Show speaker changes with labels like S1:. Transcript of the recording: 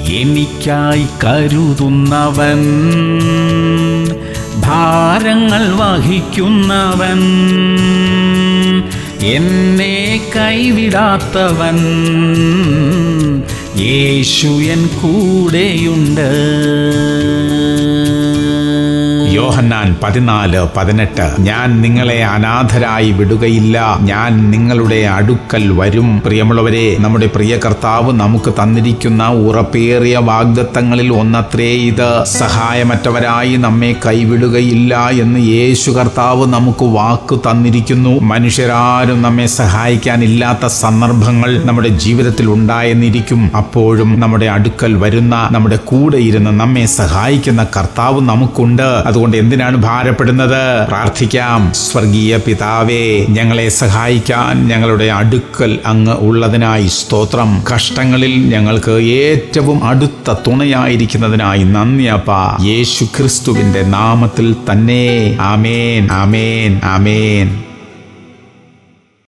S1: എനിക്കായി കരുതുന്നവൻ ഭാരങ്ങൾ വഹിക്കുന്നവൻ എന്നെ കൈവിടാത്തവൻ യേശു എൻ കൂടെയുണ്ട്
S2: യോഹന്നാൻ പതിനാല് പതിനെട്ട് ഞാൻ നിങ്ങളെ അനാഥരായി വിടുകയില്ല ഞാൻ നിങ്ങളുടെ അടുക്കൽ വരും പ്രിയമുള്ളവരെ നമ്മുടെ പ്രിയ കർത്താവ് നമുക്ക് തന്നിരിക്കുന്ന ഉറപ്പേറിയ വാഗ്ദത്തങ്ങളിൽ ഒന്നത്രേ ഇത് സഹായമറ്റവരായി നമ്മെ കൈവിടുകയില്ല എന്ന് യേശു കർത്താവ് നമുക്ക് വാക്ക് തന്നിരിക്കുന്നു മനുഷ്യരാരും നമ്മെ സഹായിക്കാനില്ലാത്ത സന്ദർഭങ്ങൾ നമ്മുടെ ജീവിതത്തിൽ ഉണ്ടായെന്നിരിക്കും അപ്പോഴും നമ്മുടെ അടുക്കൽ വരുന്ന നമ്മുടെ കൂടെ ഇരുന്ന് നമ്മെ സഹായിക്കുന്ന കർത്താവ് നമുക്കുണ്ട് അതുകൊണ്ട് എന്തിനാണ് ഭാരപ്പെടുന്നത് പ്രാർത്ഥിക്കാം സ്വർഗീയ പിതാവേ ഞങ്ങളെ സഹായിക്കാൻ ഞങ്ങളുടെ അടുക്കൽ അങ്ങ് ഉള്ളതിനായി സ്തോത്രം കഷ്ടങ്ങളിൽ ഞങ്ങൾക്ക് ഏറ്റവും അടുത്ത തുണയായിരിക്കുന്നതിനായി നന്ദി അപ്പ യേശു ക്രിസ്തുവിന്റെ നാമത്തിൽ തന്നെ ആമേൻ ആമേൻ ആമേൻ